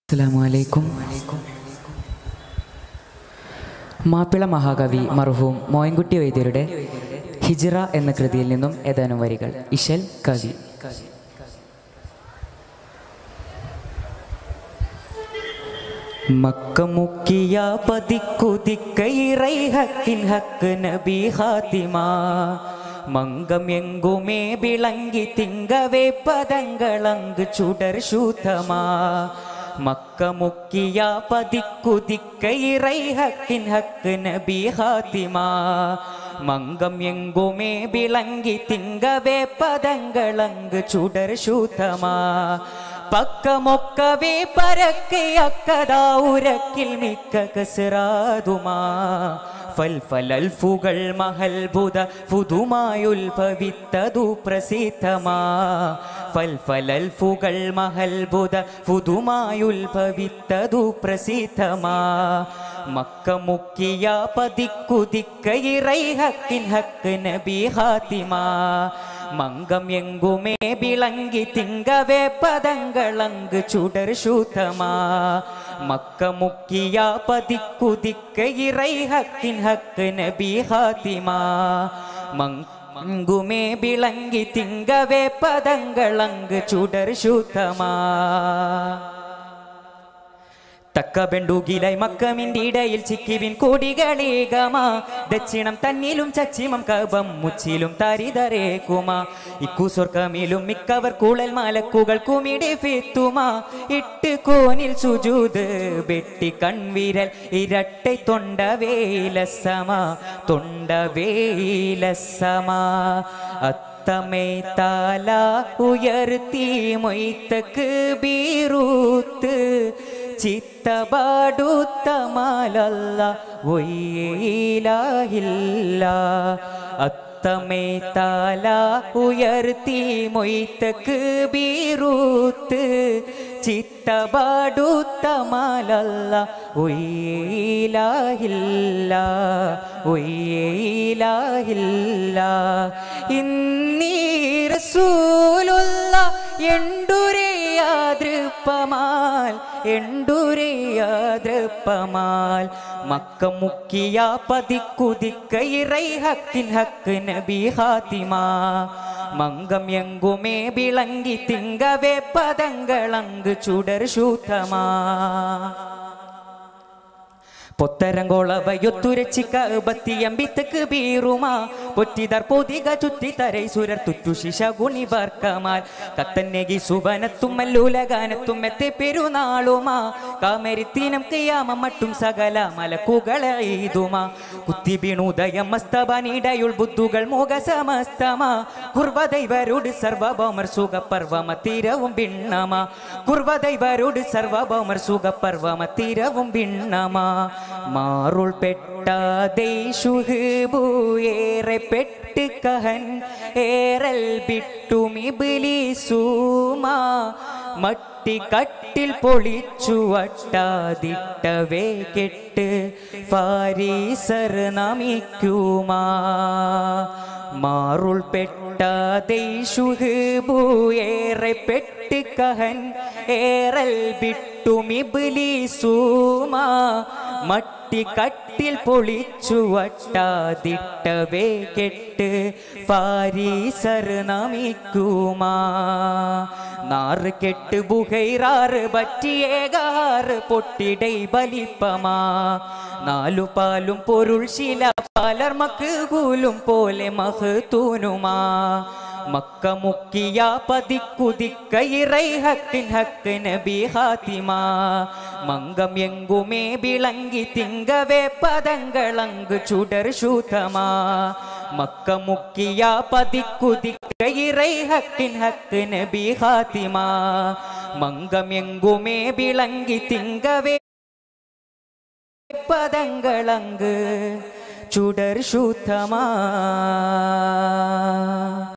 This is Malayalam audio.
അസ്സലാമലൈക്കും മാപ്പിള മഹാകവി മർഹൂം മോയൻകുട്ടി വൈദ്യരുടെ ഹിജ്റ എന്ന കൃതിയിൽ നിന്നും ഏതാനും വരികൾ ഇശൽ കവി മക്കമുക്കിയ പതിക്കുതിക്കൈറൈ ഹക്കിൻ ഹക്ക് നബി ഹാത്തിമ മങ്കം എങ്കുമേ വിളങ്ങി തിങ്കവേ പദങ്ങളങ്ക് ചുടർ ശൂതമാ മക്കമുക്കിയ പതിക്കുതിക്കൈറൈ ഹക്കിൻ ഹക്ക് നബി ഹാത്തിമ മങ്കം എങ്കുമേ വിളങ്ങി തിങ്കവേ പദങ്ങളങ്ക് ചുടർ ശൂതമാ പക്കമൊക്കവേ പരക്കെ അക്കതാ ഉരക്കിൽ മിക്ക കസറാതുമാ ഫൽഫലൽഫുകൾ മഹൽബുധ പുതുമായുൽഭവിത്തതു പ്രസിദ്ധമാ ഫൽഫലൽഫുകൾ മഹൽബുധ പുതുമായുൽഭവിത്തതു പ്രസിദ്ധമാ മക്ക മുക്കിയ പതിക്കുതിക്കയിറൈ ഹക്കിൻ ഹക്ക് നബി ഹാത്തിമാ മങ്കം എങ്കുമേ വിളങ്ങി തിങ്കവേ പദങ്ങളങ്ക് ചുടർ ശൂതമാ മക്ക മുക്കിയ പതിക്കുതിക്കയിറൈ ഹക്കിൻ ഹക്ക് നബി ഹാത്തിമാ മങ്കുമേ വിളങ്ങി തിങ്കവേ പദങ്ങളങ്ക് ചുടർ ശൂതമാ തക്ക ബെണ്ടുകിലായി മക്കമിൻ്റെ ഇടയിൽ ചിക്കിവിൻ കൊടികളേകമാ ദക്ഷിണം തന്നിലും ചച്ചിമം കബം മുച്ചിലും തരിതരേക്കുമാ ഇക്കു സ്വർഗമിലും മിക്കവർ കൂളൽ മലക്കുകൾ കുമിടെ ഫെത്തുമാ ഇട്ട് കോനിൽ സുജൂത് വെട്ടി കൺവിരൽ ഇരട്ടെ തൊണ്ടവേലസമാ തൊണ്ടവേലസമാ അത്തമേ താല ഉയർത്തി മൊയ്ത്തക്ക് ബീറൂത്ത് ചിത്തപാടുത്തമാലല്ല ഒയ്യിലാഹില്ല അത്തമേ താല ഉയർത്തി മൊയ്ത്തക്ക് ബീറൂത്ത് ചിത്തപാടുത്തമാലല്ല ഒയ്യിലാഹില്ല ഒയ്യിലാഹില്ല ഇന്നീ റസൂലുള്ള എണ്ടുരയാതൃപ്പമാൽ എണ്ടുരയാതൃപ്പമാൽ മക്ക മുക്കിയ പതിക്കുതിക്കയിറൈ ഹക്കിൻ ഹക്ക് നബി ഹാത്തിമാ മങ്കം എങ്കുമേ വിളങ്ങി തിങ്കവേ പദങ്ങളങ്ക് ചുടർ ശൂതമാ പൊത്തരങ്കോളവയൊത്തുരച്ചിക്കബത്തിയമ്പിത്തക്ക് ബീറുമാ പൊറ്റിതർ പൊതിക ചുറ്റിത്തരൈ സുരർ തുറ്റു ശിശ ഗുണിവർക്കമാൽ കത്തന്നെകി സുവനത്തും മല്ലൂലഗാനത്തും എത്തെ പെരുന്നാളുമാ കാമരിത്തീനം കയ്യാമ മട്ടും സകല മലക്കുകളെ ഈതുമാ കുത്തി വീണുദയം മസ്തബനിടയുൾ ബുദ്ധുകൾ മുഖ സമസ്തമാ കുർവദൈവരോട് സർവഭൗമർ സുഖപർവമ തീരവും ഭിന്നമാ കുർവദൈവരോട് സർവഭൗമർ സുഖപർവമ തീരവും ഭിന്നമാ മാറുൾ പെട്ടാദേശുഹേറെ പെട്ട് കഹൻ ഏറൽ ബിട്ടുമിബിലിസൂമാ മട്ടി കട്ടിൽ പൊളിച്ചു അട്ടാതിട്ടവേ കെട്ട് ഫാരീസർ നമിക്കുമാ മാറുൾ പെട്ടാദേശുഹേറെ പെട്ട് കഹൻ ഏറൽ ബിട്ടുമിബിലിസൂമാ മട്ടി കട്ടിൽ പൊളിച്ചു വട്ടാതിട്ടവേ കെട്ട് ഫാരീസർ നമിക്കുമാ നാറ് കെട്ട് ബുഹൈറാറ് പറ്റിയേകാറ് പൊട്ടിടൈ ബലിപ്പമാ നാലു പാലും പൊരുൾ ശില പലർമക്ക് കൂലും പോലെ മഹത്തൂനുമാ മക്ക മുക്കിയ പതിക്കുതിക്കയിറൈ ഹക്കിൻ ഹക്ക് നബി ഹാത്തിമാ മങ്കം എങ്കുമേ വിളങ്ങി തിങ്കവേ പദങ്ങളങ്ക് ചുടർ ശൂതമാ മക്ക മുക്കിയ പതിക്കുതിക്കയിറൈ ഹക്കിൻ ഹക്ക് നബി ഹാത്തിമാ മങ്കം എങ്കുമേ വിളങ്ങി തിങ്കവേ പദങ്ങളങ്ക് ചുടർ ശൂതമാ